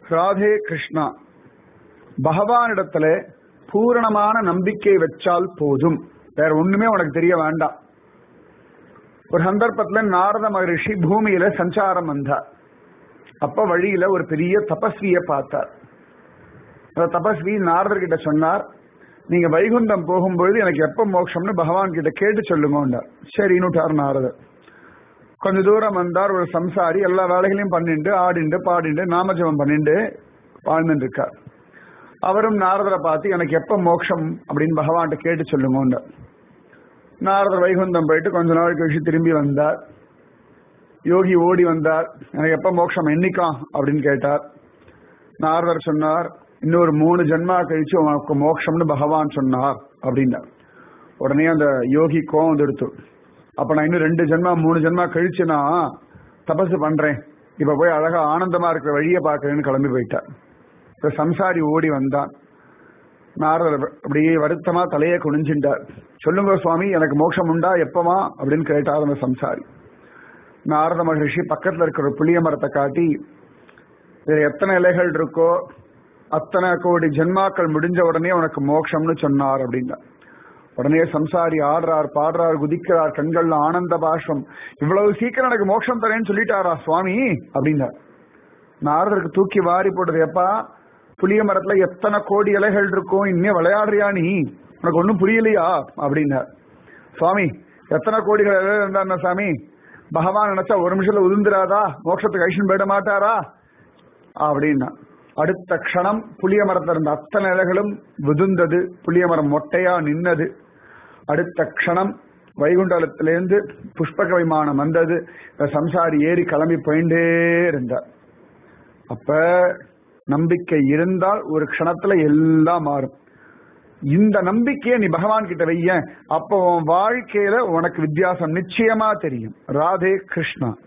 ராதே கிருஷ்ணா பகவானிடத்துல பூரணமான நம்பிக்கை வச்சால் போதும் வேற ஒண்ணுமே உனக்கு தெரிய வேண்டாம் ஒரு சந்தர்ப்பத்துல நாரத மகரிஷி பூமியில சஞ்சாரம் வந்தார் அப்ப வழியில ஒரு பெரிய தபஸ்விய பார்த்தார் அந்த தபஸ்வி நாரதர் கிட்ட சொன்னார் நீங்க வைகுண்டம் போகும்பொழுது எனக்கு எப்ப மோட்சம்னு பகவான் கிட்ட கேட்டு சொல்லுங்கன்னார் சரின்னுட்டார் நாரதர் கொஞ்ச தூரம் வந்தார் ஒரு சம்சாரி எல்லா வேலைகளையும் பண்ணிண்டு ஆடிண்டு பாடிண்டு நாமஜபம் பண்ணிண்டு வாழ்ந்துட்டு இருக்கார் அவரும் நாரதரை பார்த்து எனக்கு எப்ப மோட்சம் அப்படின்னு பகவான்கிட்ட கேட்டு சொல்லுங்க நாரதர் வைகுந்தம் போயிட்டு கொஞ்ச நாள் கழிச்சு திரும்பி வந்தார் யோகி ஓடி வந்தார் எனக்கு எப்ப மோட்சம் என்னைக்காம் அப்படின்னு கேட்டார் நாரதர் சொன்னார் இன்னொரு மூணு ஜென்மா கழிச்சு உனக்கு மோட்சம்னு பகவான் சொன்னார் அப்படின்னார் உடனே அந்த யோகி கோவம் வந்து எடுத்து அப்ப நான் இன்னும் ரெண்டு ஜென்மா மூணு ஜென்மா கழிச்சு நான் தபசு பண்றேன் இப்ப போய் அழகா ஆனந்தமா இருக்கிற வழியை பார்க்கறேன்னு கிளம்பி போயிட்டார் இப்ப சம்சாரி ஓடி வந்தான் நாரதர் அப்படியே வருத்தமா தலையை குனிஞ்சின்றார் சொல்லுங்க சுவாமி எனக்கு மோட்சம் உண்டா எப்பமா அப்படின்னு கேட்டார் அந்த சம்சாரி நாரத மகரிஷி பக்கத்துல இருக்கிற புளிய மரத்தை காட்டி இதுல எத்தனை இலைகள் இருக்கோ அத்தனை கோடி ஜென்மாக்கள் முடிஞ்ச உடனே உனக்கு மோட்சம்னு சொன்னார் அப்படின்னா உடனே சம்சாரி ஆடுறார் பாடுறார் குதிக்கிறார் கண்கள்ல ஆனந்த பாஷ்பம் இவ்வளவு சீக்கிரம் எனக்கு மோட்சம் தரேன்னு சொல்லிட்டாரா சுவாமி அப்படின்னார் நாரதருக்கு தூக்கி வாரி போட்டது எப்பா புளிய மரத்துல எத்தனை கோடி இலைகள் இருக்கும் இன்னும் விளையாடுறியா நீ உனக்கு ஒன்றும் புரியலையா அப்படின்னார் சுவாமி எத்தனை கோடிகள் இலை இருந்தா சாமி பகவான் நினைச்சா ஒரு நிமிஷத்துல உதிர்ந்துராதா மோட்சத்துக்கு ஐஷன் போயிட மாட்டாரா அப்படின்னா அடுத்த க்ஷணம் புளிய மரத்துல இருந்த அத்தனை இலைகளும் விதுந்தது புளிய மரம் மொட்டையா நின்னது அடுத்த க்ஷணம் வைகுண்டலத்திலேருந்து புஷ்பக விமானம் வந்தது சம்சாரி ஏறி கிளம்பி போயிட்டே இருந்தார் அப்ப நம்பிக்கை இருந்தால் ஒரு க்ஷணத்துல எல்லாம் மாறும் இந்த நம்பிக்கையை நீ பகவான் கிட்ட வைய அப்போ உன் வாழ்க்கையில உனக்கு வித்தியாசம் நிச்சயமா தெரியும் ராதே கிருஷ்ணா